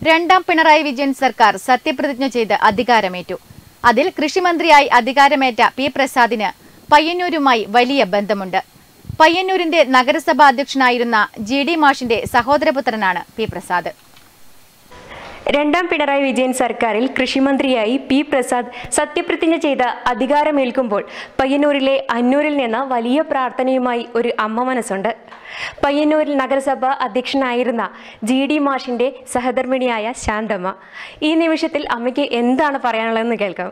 രണ്ടാം പിണറായി വിജയൻ സർക്കാർ സത്യപ്രതിജ്ഞ ചെയ്ത് അധികാരമേറ്റു അതിൽ കൃഷിമന്ത്രിയായി അധികാരമേറ്റ പി പ്രസാദിന് പയ്യന്നൂരുമായി വലിയ ബന്ധമുണ്ട് പയ്യന്നൂരിന്റെ നഗരസഭാ അധ്യക്ഷനായിരുന്ന ജി ഡി മാഷിന്റെ സഹോദരപുത്രനാണ് പി പ്രസാദ് രണ്ടാം പിണറായി വിജയൻ സർക്കാരിൽ കൃഷിമന്ത്രിയായി പി പ്രസാദ് സത്യപ്രതിജ്ഞ ചെയ്ത അധികാരമേൽക്കുമ്പോൾ പയ്യന്നൂരിലെ അന്നൂരിൽ നിന്ന് വലിയ പ്രാർത്ഥനയുമായി ഒരു അമ്മ മനസ്സുണ്ട് പയ്യന്നൂരിൽ നഗരസഭ അധ്യക്ഷനായിരുന്ന ജി ഡി മാഷിന്റെ സഹധർമ്മിണിയായ ശാന്തമ്മ ഈ നിമിഷത്തിൽ അമ്മയ്ക്ക് എന്താണ് പറയാനുള്ളതെന്ന് കേൾക്കാം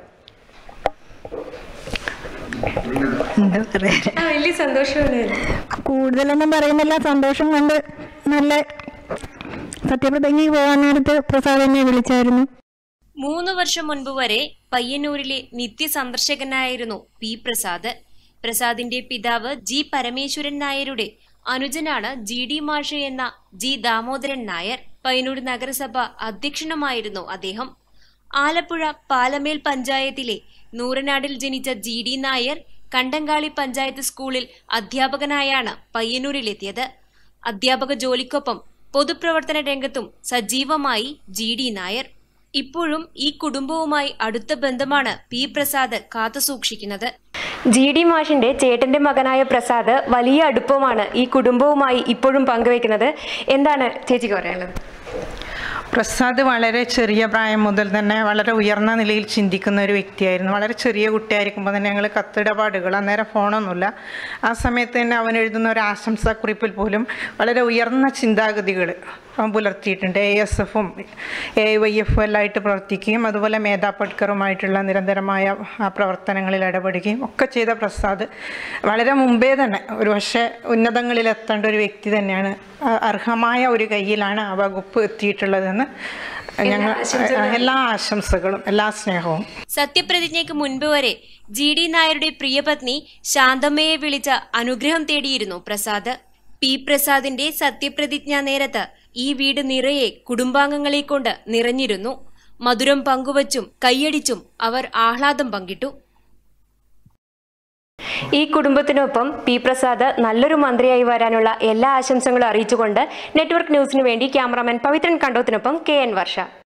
എന്താ പറയാ വലിയ സന്തോഷമാണ് കൂടുതലൊന്നും പറയുന്നില്ല സന്തോഷം കൊണ്ട് നല്ല സത്യപ്രതിജ്ഞയ്ക്ക് പോകാൻ നേരത്ത് പ്രസാദ് എന്നെ വിളിച്ചായിരുന്നു മൂന്ന് വർഷം മുൻപ് വരെ പയ്യന്നൂരിലെ നിത്യസന്ദർശകനായിരുന്നു പി പ്രസാദ് പ്രസാദിന്റെ പിതാവ് ജി പരമേശ്വരൻ നായരുടെ അനുജനാണ് ജി ഡി മാഷ് എന്ന ജി ദാമോദരൻ നായർ പയ്യന്നൂർ നഗരസഭ അധ്യക്ഷനുമായിരുന്നു അദ്ദേഹം ആലപ്പുഴ പാലമേൽ പഞ്ചായത്തിലെ നൂറനാടിൽ ജനിച്ച ജി ഡി നായർ കണ്ടങ്കാളി പഞ്ചായത്ത് സ്കൂളിൽ അധ്യാപകനായാണ് പയ്യന്നൂരിലെത്തിയത് അധ്യാപക ജോലിക്കൊപ്പം പൊതുപ്രവർത്തന രംഗത്തും സജീവമായി ജി ഡി നായർ ഇപ്പോഴും ഈ കുടുംബവുമായി അടുത്ത ബന്ധമാണ് പി പ്രസാദ് കാത്തുസൂക്ഷിക്കുന്നത് ജി ഡി മാഷിന്റെ ചേട്ടന്റെ മകനായ പ്രസാദ് വലിയ അടുപ്പമാണ് ഈ കുടുംബവുമായി ഇപ്പോഴും പങ്കുവെക്കുന്നത് എന്താണ് ചേച്ചിക്ക് പറയാനുള്ളത് പ്രസാദ് വളരെ ചെറിയ പ്രായം മുതൽ തന്നെ വളരെ ഉയർന്ന നിലയിൽ ചിന്തിക്കുന്ന ഒരു വ്യക്തിയായിരുന്നു വളരെ ചെറിയ കുട്ടിയായിരിക്കുമ്പോൾ തന്നെ ഞങ്ങൾ കത്തിടപാടുകൾ അന്നേരം ഫോണൊന്നുമില്ല ആ സമയത്ത് തന്നെ അവൻ എഴുതുന്ന ഒരു ആശംസാക്കുറിപ്പിൽ പോലും വളരെ ഉയർന്ന ചിന്താഗതികൾ അവൻ പുലർത്തിയിട്ടുണ്ട് എ എസ് എഫും എ വൈ എഫും എല്ലാം ആയിട്ട് പ്രവർത്തിക്കുകയും അതുപോലെ മേധാ പട്കറുമായിട്ടുള്ള നിരന്തരമായ ആ പ്രവർത്തനങ്ങളിൽ ഇടപെടുകയും ഒക്കെ ചെയ്ത പ്രസാദ് വളരെ മുമ്പേ തന്നെ ഒരു പക്ഷേ ഉന്നതങ്ങളിൽ എത്തേണ്ട ഒരു വ്യക്തി തന്നെയാണ് ആ അർഹമായ ഒരു കയ്യിലാണ് ആ വകുപ്പ് എത്തിയിട്ടുള്ളതെന്ന് ഞങ്ങൾ എല്ലാ ആശംസകളും എല്ലാ സ്നേഹവും സത്യപ്രതിജ്ഞയ്ക്ക് മുൻപ് വരെ ജി ഡി നായരുടെ പ്രിയപത്നി ശാന്തമ്മയെ വിളിച്ച അനുഗ്രഹം തേടിയിരുന്നു പ്രസാദ് പി പ്രസാദിന്റെ സത്യപ്രതിജ്ഞാ നേരത്ത് ഈ വീട് നിറയെ കുടുംബാംഗങ്ങളെ കൊണ്ട് നിറഞ്ഞിരുന്നു മധുരം പങ്കുവച്ചും കൈയടിച്ചും അവർ ആഹ്ലാദം പങ്കിട്ടു ഈ കുടുംബത്തിനൊപ്പം പി പ്രസാദ് നല്ലൊരു മന്ത്രിയായി വരാനുള്ള എല്ലാ ആശംസകളും അറിയിച്ചുകൊണ്ട് നെറ്റ്വർക്ക് ന്യൂസിനു വേണ്ടി ക്യാമറാമാൻ പവിത്രൻ കണ്ടോത്തിനൊപ്പം കെ എൻ വർഷ